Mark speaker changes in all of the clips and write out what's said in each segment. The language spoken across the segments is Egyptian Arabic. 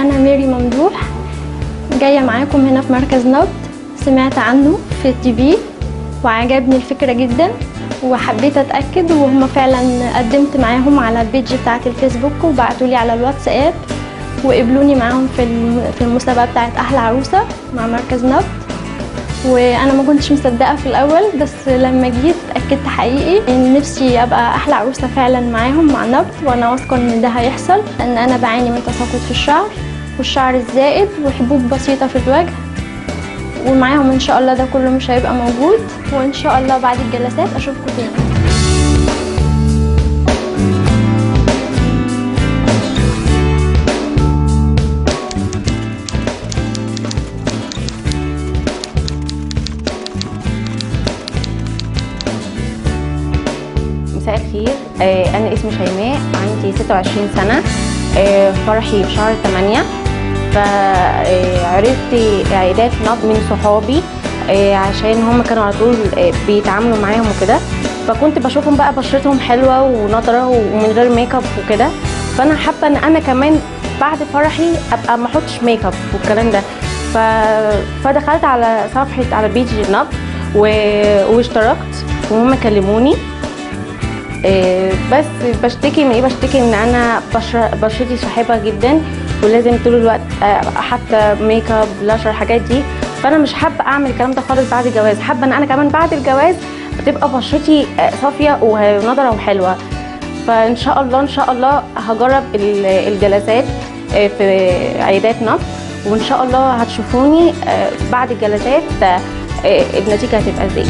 Speaker 1: أنا ميري ممدوح جاية معاكم هنا في مركز نبض سمعت عنه في التي في وعجبني الفكرة جدا وحبيت أتأكد وهم فعلا قدمت معاهم على البيج بتاعة الفيسبوك وبعتوا لي على الواتساب وقبلوني معاهم في الم- في المسابقة بتاعة أحلى عروسة مع مركز نبض وانا ما كنتش مصدقه في الاول بس لما جيت اتاكدت حقيقي ان نفسي ابقى احلى عروسه فعلا معاهم مع نبض وانا واثقه ان ده هيحصل لان انا بعاني من تساقط في الشعر والشعر الزائد وحبوب بسيطه في الوجه ومعاهم ان شاء الله ده كله مش هيبقى موجود وان شاء الله بعد الجلسات اشوفكم تاني
Speaker 2: مساء الخير آه، انا اسمي شيماء عندي 26 سنه آه، فرحي في شهر 8 فعرفت عيادات نبض من صحابي آه، عشان هم كانوا على طول آه، بيتعاملوا معاهم وكده فكنت بشوفهم بقى بشرتهم حلوه ونضره ومن غير ميك اب وكده فانا حابه ان انا كمان بعد فرحي ابقى ما احطش ميك اب والكلام ده ف... فدخلت على صفحه على بيج نبض و... واشتركت وهم كلموني آه، بس بشتكي من ايه بشتكي ان انا بشر- بشرتي شحيبه جدا ولازم طول الوقت آه، حتى ميك اب بلاشر الحاجات دي فانا مش حابه اعمل الكلام ده خالص بعد الجواز حابه ان انا كمان بعد الجواز تبقى بشرتي آه، صافيه ونضره وحلوه فان شاء الله ان شاء الله هجرب ال- الجلسات آه، في عيادات نبض وان شاء الله هتشوفوني آه، بعد الجلسات آه، آه، النتيجه هتبقى ازاي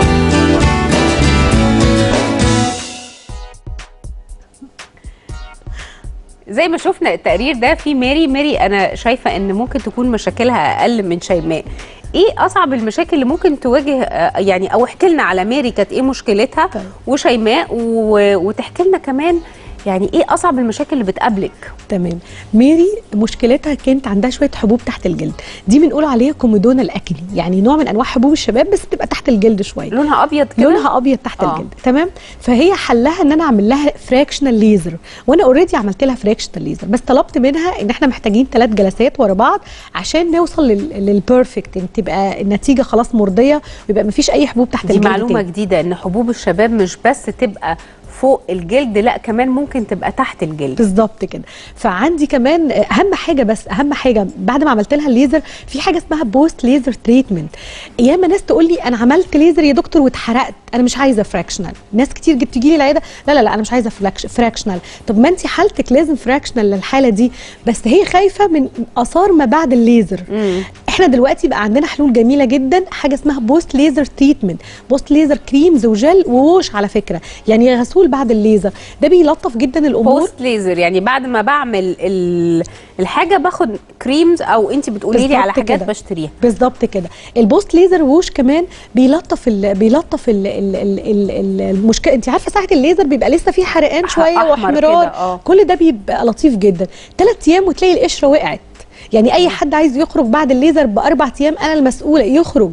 Speaker 3: زي ما شفنا التقرير ده في ماري ماري انا شايفه ان ممكن تكون مشاكلها اقل من شيماء ايه اصعب المشاكل اللي ممكن تواجه آه، يعني او احكي لنا على ماري كانت ايه مشكلتها
Speaker 4: طيب.
Speaker 3: وشيماء و... وتحكي لنا كمان يعني ايه اصعب المشاكل اللي بتقابلك
Speaker 4: تمام ميري مشكلتها كانت عندها شويه حبوب تحت الجلد دي بنقول عليها كوميدونا الاكني يعني نوع من انواع حبوب الشباب بس بتبقى تحت الجلد شويه
Speaker 3: لونها ابيض كده
Speaker 4: لونها ابيض تحت
Speaker 3: آه.
Speaker 4: آه. الجلد تمام فهي حلها ان انا اعمل لها فراكشنال ليزر وانا اوريدي عملت لها فراكشنال ليزر بس طلبت منها ان احنا محتاجين ثلاث جلسات ورا بعض عشان نوصل لل- للبيرفكت ان تبقى النتيجه خلاص مرضيه ويبقى مفيش اي حبوب تحت
Speaker 3: دي
Speaker 4: الجلد
Speaker 3: معلومه
Speaker 4: تاني.
Speaker 3: جديده ان حبوب الشباب مش بس تبقى فوق الجلد لا كمان ممكن تبقى تحت الجلد
Speaker 4: بالظبط كده فعندي كمان اهم حاجه بس اهم حاجه بعد ما عملت لها الليزر في حاجه اسمها بوست ليزر تريتمنت ياما ناس تقول لي انا عملت ليزر يا دكتور واتحرقت انا مش عايزه فراكشنال ناس كتير جت تجي لي العياده لا لا لا انا مش عايزه فراكش- فراكشنال طب ما انت حالتك لازم فراكشنال للحاله دي بس هي خايفه من اثار ما بعد الليزر
Speaker 3: مم.
Speaker 4: احنا دلوقتي بقى عندنا حلول جميله جدا حاجه اسمها بوست ليزر تريتمنت بوست ليزر كريمز وجل ووش على فكره يعني غسول بعد الليزر ده بيلطف جدا الامور
Speaker 3: بوست ليزر يعني بعد ما بعمل ال- الحاجه باخد كريمز او انت بتقولي لي
Speaker 4: بالظبط
Speaker 3: على حاجات
Speaker 4: كده.
Speaker 3: بشتريها
Speaker 4: بالظبط كده البوست ليزر ووش كمان بيلطف ال بيلطف ال ال ال ال ال المشكله انت عارفه ساعه الليزر بيبقى لسه فيه حرقان شويه
Speaker 3: أحمر
Speaker 4: واحمرار
Speaker 3: كده، آه.
Speaker 4: كل ده بيبقى لطيف جدا ثلاث ايام وتلاقي القشره وقعت يعني اي حد عايز يخرج بعد الليزر باربع ايام انا المسؤوله يخرج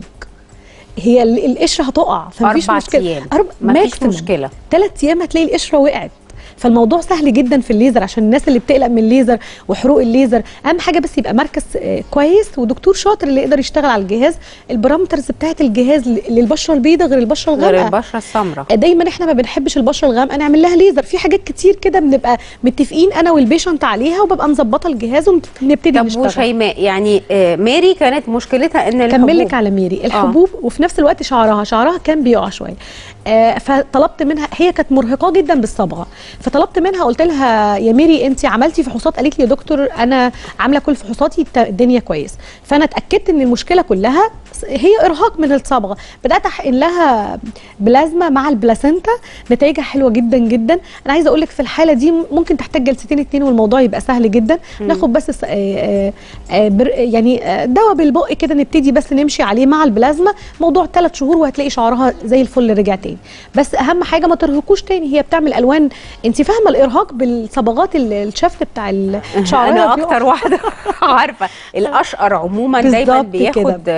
Speaker 4: هي ال- القشره هتقع فمفيش
Speaker 3: أربع
Speaker 4: مشكله
Speaker 3: أيام.
Speaker 4: أربع
Speaker 3: مفيش
Speaker 4: maximum.
Speaker 3: مشكلة.
Speaker 4: ثلاث ايام هتلاقي القشره وقعت فالموضوع سهل جدا في الليزر عشان الناس اللي بتقلق من الليزر وحروق الليزر اهم حاجه بس يبقى مركز آه، كويس ودكتور شاطر اللي يقدر يشتغل على الجهاز البارامترز بتاعت الجهاز ل- للبشره البيضاء غير البشره
Speaker 3: غير
Speaker 4: الغامقه
Speaker 3: البشره السمراء
Speaker 4: دايما احنا ما بنحبش البشره الغامقه نعمل لها ليزر في حاجات كتير كده بنبقى متفقين انا والبيشنت عليها وببقى مظبطه الجهاز ونبتدي
Speaker 3: طب
Speaker 4: نشتغل
Speaker 3: وشيماء يعني آه، ماري كانت مشكلتها ان
Speaker 4: كمل
Speaker 3: الحبوب
Speaker 4: لك على ميري الحبوب وفي نفس الوقت شعرها شعرها كان بيقع شويه آه فطلبت منها هي كانت مرهقه جدا بالصبغه فطلبت منها قلت لها يا ميري انت عملتي فحوصات قالت لي يا دكتور انا عامله كل فحوصاتي الت- الدنيا كويس فانا اتاكدت ان المشكله كلها هي ارهاق من الصبغه بدات احقن لها بلازما مع البلاسينتا نتائجها حلوه جدا جدا انا عايزه اقول لك في الحاله دي ممكن تحتاج جلستين اتنين والموضوع يبقى سهل جدا ناخد بس س- آه، آه، آه، بر- يعني آه، دواء بالبق كده نبتدي بس نمشي عليه مع البلازما موضوع ثلاث شهور وهتلاقي شعرها زي الفل رجع تاني بس اهم حاجه ما ترهقوش تاني هي بتعمل الوان انت فاهمه الارهاق بالصبغات ال- الشفت بتاع الشعر
Speaker 3: انا اكتر واحده عارفه الاشقر عموما دايما
Speaker 4: بالظبط
Speaker 3: بياخد
Speaker 4: كده.
Speaker 3: اكتر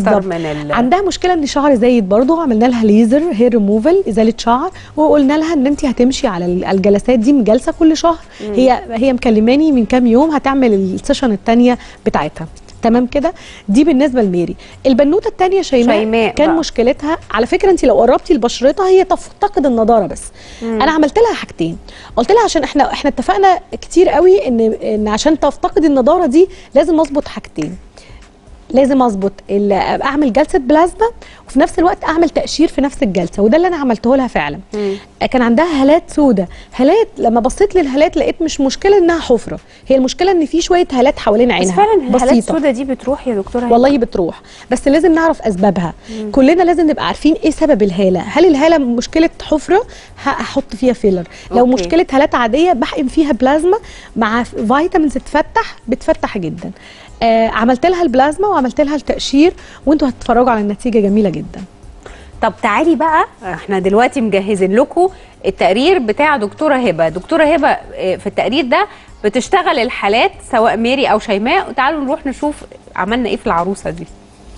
Speaker 4: بالظبط.
Speaker 3: من ال...
Speaker 4: عندها مشكله ان شعر زايد برضه عملنا لها ليزر هير ريموفال ازاله شعر وقلنا لها ان انت هتمشي على ال- الجلسات دي من جلسه كل شهر هي هي مكلماني من كام يوم هتعمل السيشن الثانيه بتاعتها تمام كده دي بالنسبه لميري البنوته الثانيه شيماء,
Speaker 3: شيماء
Speaker 4: كان
Speaker 3: بقى.
Speaker 4: مشكلتها على فكره انت لو قربتي لبشرتها هي تفتقد النضاره بس مم. انا عملت لها حاجتين قلت لها عشان احنا احنا اتفقنا كتير قوي ان ان عشان تفتقد النضاره دي لازم اظبط حاجتين لازم اظبط ال- اعمل جلسه بلازما وفي نفس الوقت اعمل تقشير في نفس الجلسه وده اللي انا عملته لها فعلا
Speaker 3: مم.
Speaker 4: كان عندها هالات سودة هالات لما بصيت للهالات لقيت مش مشكله انها حفره هي المشكله ان في شويه هالات حوالين
Speaker 2: بس
Speaker 4: عينها
Speaker 2: فعلا الهالات
Speaker 4: بسيطة.
Speaker 2: السوداء دي بتروح يا دكتوره هي
Speaker 4: والله بتروح بس لازم نعرف اسبابها كلنا لازم نبقى عارفين ايه سبب الهاله هل الهاله مشكله حفره هحط فيها فيلر لو
Speaker 3: أوكي.
Speaker 4: مشكله هالات عاديه بحقن فيها بلازما مع فيتامينز تفتح بتفتح جدا آه عملت لها البلازما وعملت لها التقشير وانتوا هتتفرجوا على النتيجه جميله جدا
Speaker 3: طب تعالي بقى احنا دلوقتي مجهزين لكم التقرير بتاع دكتوره هبه دكتوره هبه اه، في التقرير ده بتشتغل الحالات سواء ميري او شيماء وتعالوا نروح نشوف عملنا ايه في العروسه دي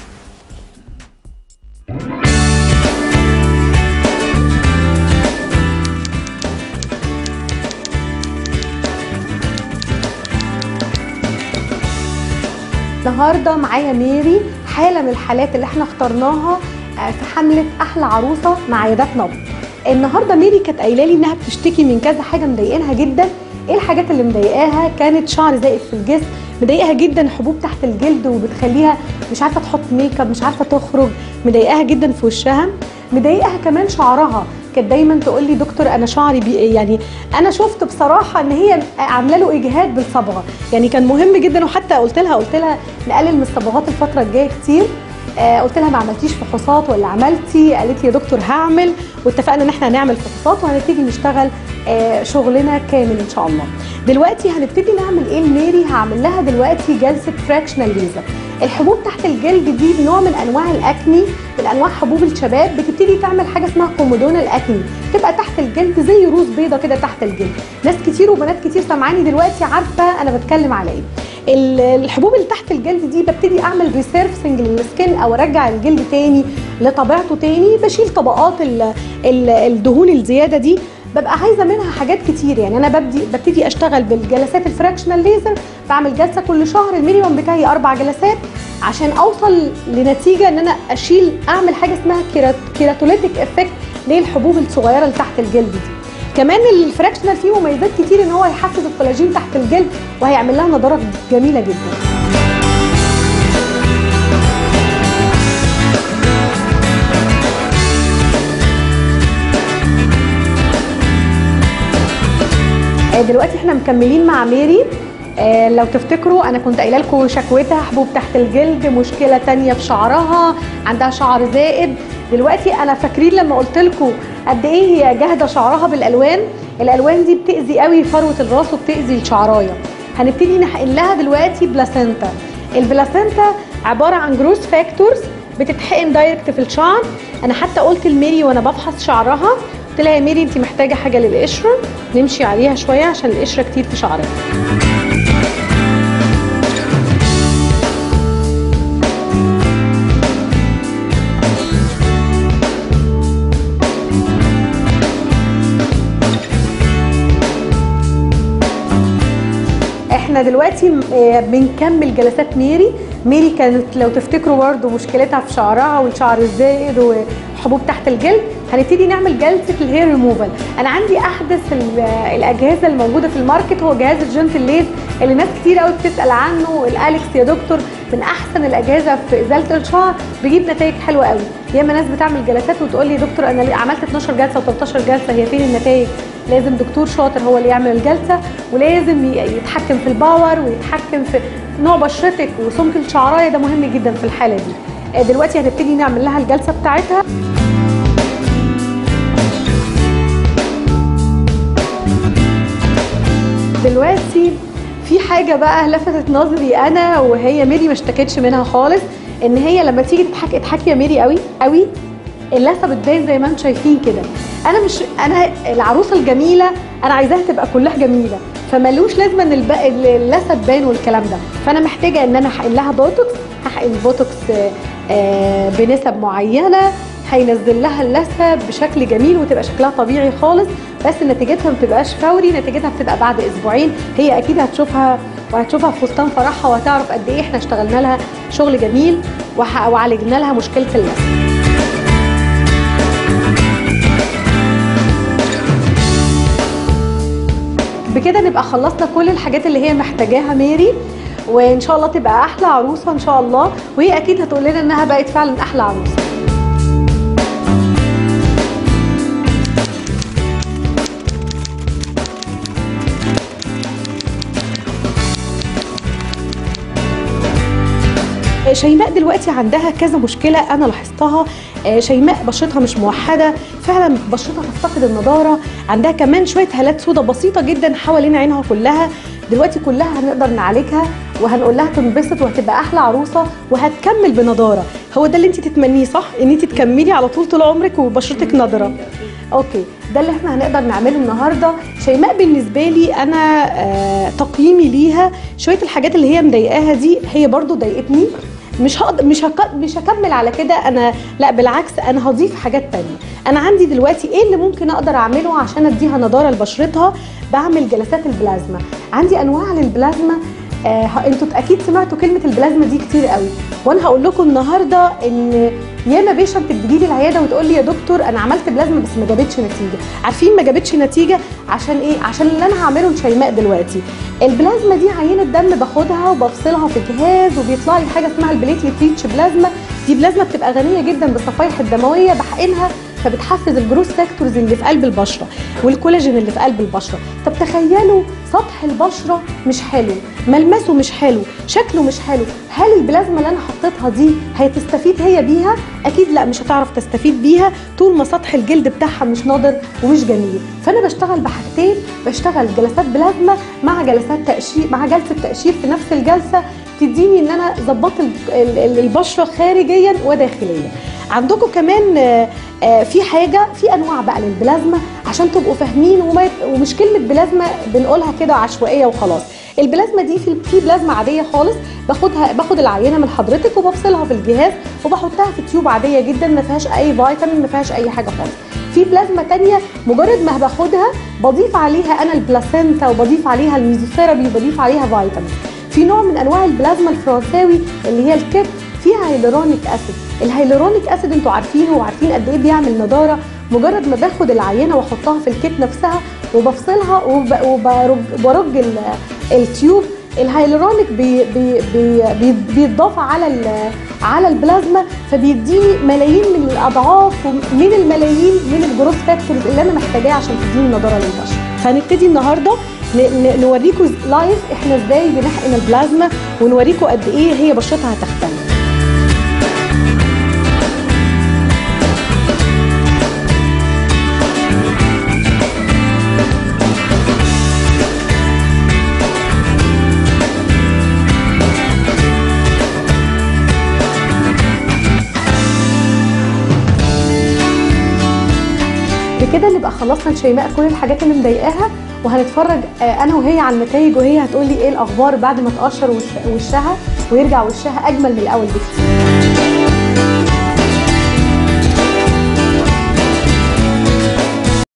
Speaker 4: النهارده معايا ميري حاله من الحالات اللي احنا اخترناها آه، في حمله احلى عروسه مع عيادات نبض النهارده ميري كانت قايله لي انها بتشتكي من كذا حاجه مضايقينها جدا ايه الحاجات اللي مضايقاها كانت شعر زائد في الجسم مضايقاها جدا حبوب تحت الجلد وبتخليها مش عارفه تحط ميك اب مش عارفه تخرج مضايقاها جدا في وشها مضايقاها كمان شعرها كانت دايما تقول لي دكتور انا شعري بي يعني انا شفت بصراحه ان هي عامله له اجهاد بالصبغه يعني كان مهم جدا وحتى قلت لها قلت لها نقلل من الصبغات الفتره الجايه كتير آه قلت لها ما عملتيش فحوصات ولا عملتي قالت لي يا دكتور هعمل واتفقنا ان احنا هنعمل فحوصات وهنبتدي نشتغل آه شغلنا كامل ان شاء الله دلوقتي هنبتدي نعمل ايه لميري هعمل لها دلوقتي جلسه فراكشنال ليزر الحبوب تحت الجلد دي نوع من انواع الاكني من انواع حبوب الشباب بتبتدي تعمل حاجه اسمها كومودونال اكني تبقى تحت الجلد زي روز بيضه كده تحت الجلد ناس كتير وبنات كتير سامعاني دلوقتي عارفه انا بتكلم على ايه ال- الحبوب اللي تحت الجلد دي ببتدي اعمل ريسيرفسنج للسكين او ارجع الجلد تاني لطبيعته تاني بشيل طبقات ال- ال- الدهون الزياده دي ببقى عايزه منها حاجات كتير يعني انا ببدي ببتدي اشتغل بالجلسات الفراكشنال ليزر بعمل جلسه كل شهر المينيمم بتاعي اربع جلسات عشان اوصل لنتيجه ان انا اشيل اعمل حاجه اسمها كيرات كيراتوليتيك افكت للحبوب الصغيره اللي تحت الجلد دي كمان الفراكشنال فيه مميزات كتير ان هو هيحفز الكولاجين تحت الجلد وهيعمل لها نضاره جميله جدا آه، دلوقتي احنا مكملين مع ميري آه، لو تفتكروا انا كنت قايله لكم شكوتها حبوب تحت الجلد مشكله تانية في شعرها عندها شعر زائد دلوقتي انا فاكرين لما قلت لكم قد ايه هي جاهده شعرها بالالوان الالوان دي بتاذي قوي فروه الراس وبتاذي الشعرايه هنبتدي نحقن لها دلوقتي بلاسينتا البلاسينتا عباره عن جروس فاكتورز بتتحقن دايركت في الشعر انا حتى قلت لميري وانا بفحص شعرها قلت لها يا ميري انت محتاجه حاجه للقشره نمشي عليها شويه عشان القشره كتير في شعرها احنا دلوقتي م- آه، بنكمل جلسات ميري ميري كانت لو تفتكروا برضه مشكلتها في شعرها والشعر الزائد وحبوب تحت الجلد هنبتدي نعمل جلسه الهير ريموفال انا عندي احدث ال- الاجهزه الموجوده في الماركت هو جهاز الجنتل ليد اللي ناس كتير قوي بتسال عنه الاليكس يا دكتور من احسن الاجهزه في ازاله الشعر بيجيب نتائج حلوه قوي ياما ناس بتعمل جلسات وتقول لي يا دكتور انا ليه عملت 12 جلسه و13 جلسه هي فين النتائج لازم دكتور شاطر هو اللي يعمل الجلسه ولازم ي- يتحكم في الباور ويتحكم في نوع بشرتك وسمك الشعرايه ده مهم جدا في الحاله دي آه، دلوقتي هنبتدي نعمل لها الجلسه بتاعتها دلوقتي في حاجه بقى لفتت نظري انا وهي ميري ما اشتكتش منها خالص ان هي لما تيجي تضحك اضحكي يا ميري قوي قوي اللثه بتبان زي ما انتم شايفين كده انا مش انا العروسه الجميله انا عايزاها تبقى كلها جميله فملوش لازمه ان الب- اللثه تبان والكلام ده فانا محتاجه ان انا احقن لها بوتوكس هحقن بوتوكس آه، آه، بنسب معينه هينزل لها اللثه بشكل جميل وتبقى شكلها طبيعي خالص بس نتيجتها ما بتبقاش فوري نتيجتها بتبقى بعد اسبوعين هي اكيد هتشوفها وهتشوفها في فستان فرحها وهتعرف قد ايه احنا اشتغلنا لها شغل جميل وح- وعالجنا لها مشكله اللثه بكده نبقى خلصنا كل الحاجات اللي هي محتاجاها ميري وان شاء الله تبقى احلى عروسه ان شاء الله وهي اكيد هتقول لنا انها بقت فعلا احلى عروسه شيماء دلوقتي عندها كذا مشكله انا لاحظتها آه، شيماء بشرتها مش موحده فعلا بشرتها تفتقد النضاره عندها كمان شويه هالات سودا بسيطه جدا حوالين عينها كلها دلوقتي كلها هنقدر نعالجها وهنقول لها تنبسط وهتبقى احلى عروسه وهتكمل بنضاره هو ده اللي انت تتمنيه صح ان انت تكملي على طول طول عمرك وبشرتك نضره اوكي ده اللي احنا هنقدر نعمله النهارده شيماء بالنسبه لي انا آه تقييمي ليها شويه الحاجات اللي هي مضايقاها دي هي برضو ضايقتني مش هقدر مش هك... مش هكمل على كده انا لا بالعكس انا هضيف حاجات تانية انا عندي دلوقتي ايه اللي ممكن اقدر اعمله عشان اديها نضاره لبشرتها بعمل جلسات البلازما عندي انواع للبلازما آه انتوا اكيد سمعتوا كلمه البلازما دي كتير قوي وانا هقول لكم النهارده ان ياما بيشنت بتجي لي العياده وتقول لي يا دكتور انا عملت بلازما بس ما جابتش نتيجه عارفين ما جابتش نتيجه عشان ايه عشان اللي انا هعمله لشيماء دلوقتي البلازما دي عينه دم باخدها وبفصلها في جهاز وبيطلع لي حاجه اسمها البليتليت ريتش بلازما دي بلازما بتبقى غنيه جدا بالصفائح الدمويه بحقنها فبتحفز الجروس فاكتورز اللي في قلب البشره والكولاجين اللي في قلب البشره طب تخيلوا سطح البشره مش حلو ملمسه مش حلو شكله مش حلو هل البلازما اللي انا حطيتها دي هتستفيد هي بيها اكيد لا مش هتعرف تستفيد بيها طول ما سطح الجلد بتاعها مش ناضر ومش جميل فانا بشتغل بحاجتين بشتغل جلسات بلازما مع جلسات تقشير مع جلسه تقشير في نفس الجلسه تديني ان انا ظبطت ال- ال- ال- البشره خارجيا وداخليا عندكم كمان آه، آه، في حاجه في انواع بقى للبلازما عشان تبقوا فاهمين وما يت- ومش كلمه بلازما بنقولها كده عشوائيه وخلاص البلازما دي في في بلازما عاديه خالص باخدها باخد العينه من حضرتك وبفصلها في الجهاز وبحطها في تيوب عاديه جدا ما فيهاش اي فيتامين ما فيهاش اي حاجه خالص في بلازما تانية مجرد ما باخدها بضيف عليها انا البلاسينتا وبضيف عليها الميزوثيرابي وبضيف عليها فيتامين في نوع من انواع البلازما الفرنساوي اللي هي الكيت فيها هيلورونيك اسيد الهيلورونيك اسيد انتوا عارفينه وعارفين قد ايه بيعمل نضاره مجرد ما باخد العينه واحطها في الكيت نفسها وبفصلها وب- وبرج برج ال- التيوب الهيلورونيك بي بي بي بي بيتضاف على ال- على البلازما فبيديني ملايين من الاضعاف من الملايين من الجروث فاكتورز اللي انا محتاجاها عشان تديني نضاره للبشره فهنبتدي النهارده ن- ن- نوريكم لايف احنا ازاي بنحقن البلازما ونوريكم قد ايه هي بشرتها هتختلف بكده نبقى خلصنا لشيماء كل الحاجات اللي مضايقاها وهنتفرج آه، انا وهي على النتائج وهي هتقول لي ايه الاخبار بعد ما تقشر وش- وشها ويرجع وشها اجمل من الاول بكتير